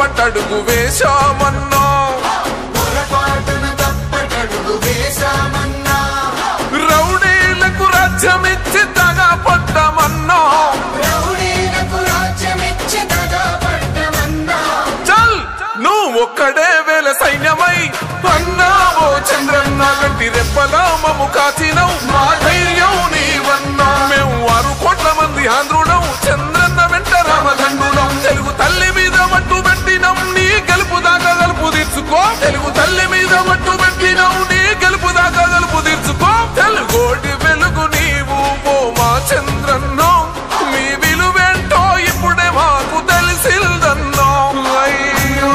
తప్పటడుగు వేశామన్నా పొరపాటును తప్పటడుగు వేశామన్నా రౌడీలకు రాజ్యమిచ్చి తగా పడ్డమన్నా రౌడీలకు రాజ్యమిచ్చి దగా పడ్డమన్నా చల్ నువ్వు ఒక్కడే వేల సైన్యమై అన్నావో చంద్రన్న గంటి రెప్పలా మము కాచినవు మా ధైర్యం నీవన్నా మేము ఆరు కోట్ల మంది ఆంధ్రులం చంద్రన్న వెంట రామదండులం తెలుగు తల్లి మీద మట్టు పెట్టినం నీ గెలుపు దాకా గలుపు తీర్చుకో తెలుగు తల్లి మీద మట్టు పెట్టినం నీ గెలుపు దాకా గలుపు తీర్చుకో తెలుగోటి వెలుగు నీవు ఓ మా చంద్రన్నో మీ విలువేంటో ఇప్పుడే మాకు తెలిసిందన్నో అయ్యో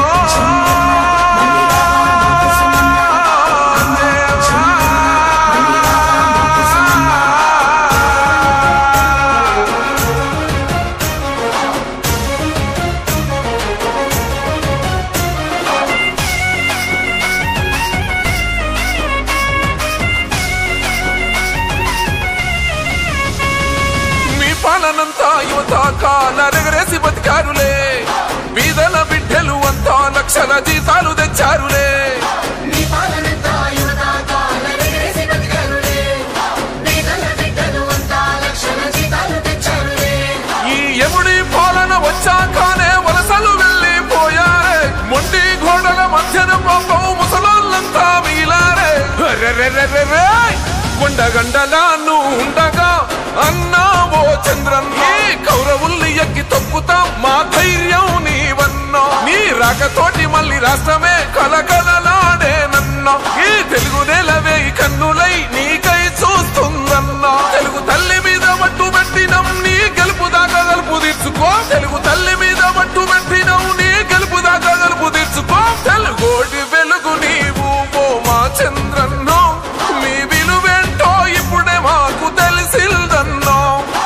మీ పాలనంతా యువత కాలరెగరేసి బతికారులే బీదల బిడ్డలు అంతా లక్షల జీతాలు తెచ్చారులే నీ పాలనంతా యువత కాలరెగరేసి బతికారులే. పేదల బిడ్డలు అంతా లక్షల జీతాలు తెచ్చారులే. ఈ యముడి పాలన వచ్చాకనే వలసలు వెళ్ళిపోయారే మొండి గోడల మధ్యన పాపం ముసలోళ్ళంతా మిగిలారే రెరెరెరెరె! కొండగండలా నువ్వు ఉండగా అన్నావో చంద్రన్న కౌరవుల్ని ఎక్కి తొక్కుతాం మా ధైర్యం నీవన్నా నీ రాకతోటి మళ్ళీ రాష్ట్రమే కలకలలాడే నన్నా ఈ తెలుగు నేలవే ఈ కన్నులై నీకై చూస్తుందన్నా తెలుగు తల్లి మీద మట్టు పెట్టినం నీ గెలుపు దాకా గలుపు తీర్చుకో తెలుగు తల్లి మీద మట్టు పెట్టినం నీ గెలుపు దాకా గలుపు తీర్చుకో తెలుగోటి వెలుగు నీవు ఓ మా చంద్రన్నో మీ విలువేంటో ఇప్పుడే మాకు తెలిసిందన్నో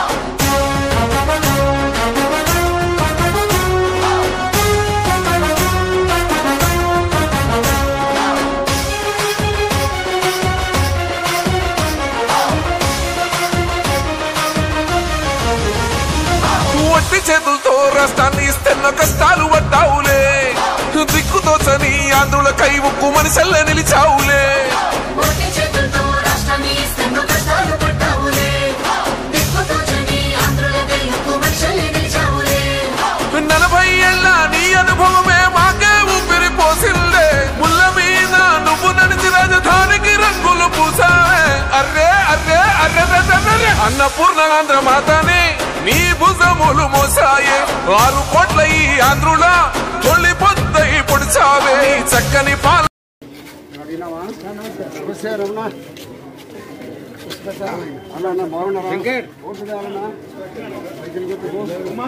ఒట్టి చేతులతో రాష్ట్రాన్ని ఇస్తున్న కష్టాలు పడ్డావులే దిక్కుతో చని ఆంధ్రుల కై ఉక్కు మనిషల్ల నిలిచావులే ఒట్టి చేతులతో రాష్ట్రాన్ని ఇస్తున్న కష్టాలు పడ్డావులే. దిక్కుతోచని ఆంధ్రులకై ఉక్కు మనుషుల్ని నిలిచావులే. నలభై ఏళ్ళ నీ అనుభవమే మాకే ఊపిరి పోసిందే ముళ్ళ మీద నువ్వు నడిచి రాజధానికి రంగులు పూసావే అర్రే అర్రే అర్రే అర్రే అన్నపూర్ణ ఆంధ్ర మాతని నీ భుజములు మోసాయే ఆరు కోట్ల ఈ ఆంధ్రుల తొలి పొద్దై పొడిచావే నీ చక్కని పాల అడిగినావా నమస్తే రమణ అలా అన్న బాగున్నావా వెంకట్ ఓటు కావాలన్నా సైకిల్ గుర్తుకు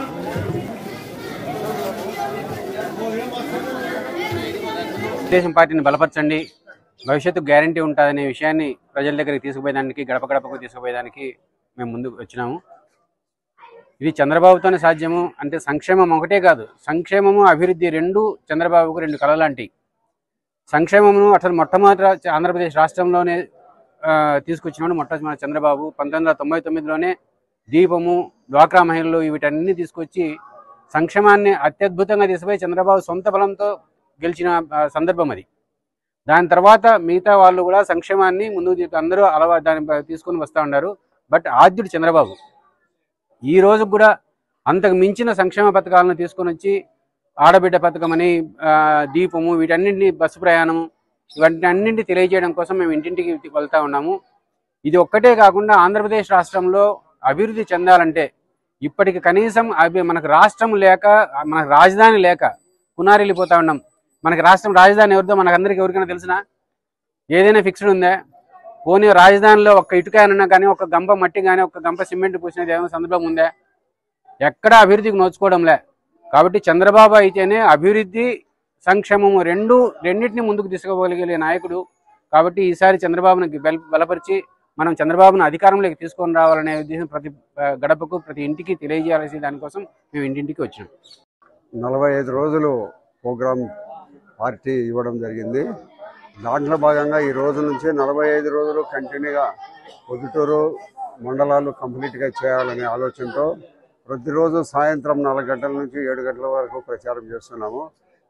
తెలుగుదేశం పార్టీని బలపరచండి భవిష్యత్తు గ్యారంటీ ఉంటుందనే విషయాన్ని ప్రజల దగ్గరికి తీసుకుపోయేదానికి గడప గడపకు తీసుకుపోయేదానికి మేము ముందుకు వచ్చినాము ఇది చంద్రబాబుతోనే సాధ్యము అంటే సంక్షేమం ఒకటే కాదు సంక్షేమము అభివృద్ధి రెండు చంద్రబాబుకు రెండు కళలాంటి సంక్షేమమును అసలు మొట్టమొదట ఆంధ్రప్రదేశ్ రాష్ట్రంలోనే ఆ, తీసుకొచ్చినాడు మొట్టమొదటి చంద్రబాబు పంతొమ్మిది వందల తొంభై తొమ్మిదిలోనే దీపము డ్వాక్రా మహిళలు వీటన్ని తీసుకొచ్చి సంక్షేమాన్ని అత్యద్భుతంగా తీసుకుపోయి చంద్రబాబు సొంత బలంతో గెలిచిన ఆ, సందర్భం అది దాని తర్వాత మిగతా వాళ్ళు కూడా సంక్షేమాన్ని ముందుకు తీ- అందరూ అలవా దాన్ని ప- తీసుకొని వస్తూ ఉన్నారు బట్ ఆద్యుడు చంద్రబాబు ఈ రోజు కూడా అంతకు మించిన సంక్షేమ పథకాలను తీసుకొని వచ్చి ఆడబిడ్డ పథకం అని ఆ, దీపము వీటన్నింటినీ బస్సు ప్రయాణము ఇవన్నీ అన్నింటినీ తెలియజేయడం కోసం మేము ఇంటింటికి వెళ్తా ఉన్నాము ఇది ఒక్కటే కాకుండా ఆంధ్రప్రదేశ్ రాష్ట్రంలో అభివృద్ధి చెందాలంటే ఇప్పటికి కనీసం అభి మనకు రాష్ట్రం లేక మనకు రాజధాని లేక కునారిల్లిపోతా ఉన్నాం మనకి రాష్ట్రం రాజధాని ఎవరిదో మనకు అందరికి ఎవరికైనా తెలిసినా ఏదైనా ఫిక్స్డ్ ఉందా పోనీ రాజధానిలో ఒక్క ఇటుక అయినా కానీ ఒక గంప మట్టి కానీ ఒక గంప సిమెంట్ పూసినది ఏమైనా సందర్భం ఉందా ఎక్కడా అభివృద్ధికి నోచుకోవడంలే కాబట్టి చంద్రబాబు అయితేనే అభివృద్ధి సంక్షేమము రెండు రెండింటిని ముందుకు తీసుకుపోగలిగే నాయకుడు కాబట్టి ఈసారి చంద్రబాబుని బల- బలపరిచి మనం చంద్రబాబును అధికారంలోకి తీసుకొని రావాలనే ఉద్దేశం ప్రతి ఆ, గడపకు ప్రతి ఇంటికి తెలియజేయాల్సి దానికోసం మేము ఇంటింటికి వచ్చినాం నలభై ఐదు రోజులు ప్రోగ్రాం పార్టీ ఇవ్వడం జరిగింది దాంట్లో భాగంగా ఈ రోజు నుంచి నలభై ఐదు రోజులు కంటిన్యూగా పొద్దుటూరు మండలాలు కంప్లీట్గా చేయాలనే ఆలోచనతో ప్రతిరోజు సాయంత్రం నాలుగు గంటల నుంచి ఏడు గంటల వరకు ప్రచారం చేస్తున్నాము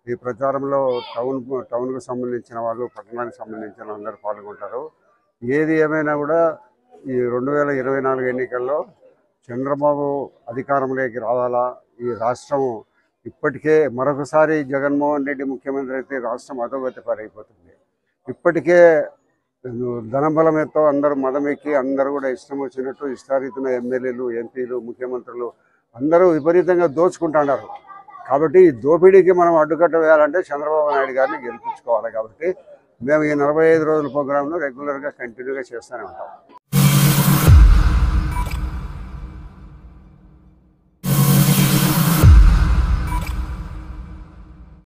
ఈ ప్రచారంలో టౌన్ టౌన్కు సంబంధించిన వాళ్ళు పట్టణానికి సంబంధించిన అందరూ పాల్గొంటారు ఏది ఏమైనా కూడా ఈ రెండు వేల ఇరవై నాలుగు ఎన్నికల్లో చంద్రబాబు అధికారంలోకి రావాలా ఈ రాష్ట్రం ఇప్పటికే మరొకసారి జగన్మోహన్ రెడ్డి ముఖ్యమంత్రి అయితే రాష్ట్రం అధోగతి పారైపోతుంది ఇప్పటికే ధనబలమేతో అందరూ మదమెక్కి అందరూ కూడా ఇష్టం వచ్చినట్టు ఇష్టారీతిన ఎమ్మెల్యేలు ఎంపీలు ముఖ్యమంత్రులు అందరూ విపరీతంగా దోచుకుంటున్నారు కాబట్టి ఈ దోపిడీకి మనం అడ్డుకట్ట వేయాలంటే చంద్రబాబు నాయుడు గారిని గెలిపించుకోవాలి కాబట్టి మేము ఈ నలభై ఐదు రోజుల ప్రోగ్రాంను రెగ్యులర్గా కంటిన్యూగా చేస్తూనే ఉంటాం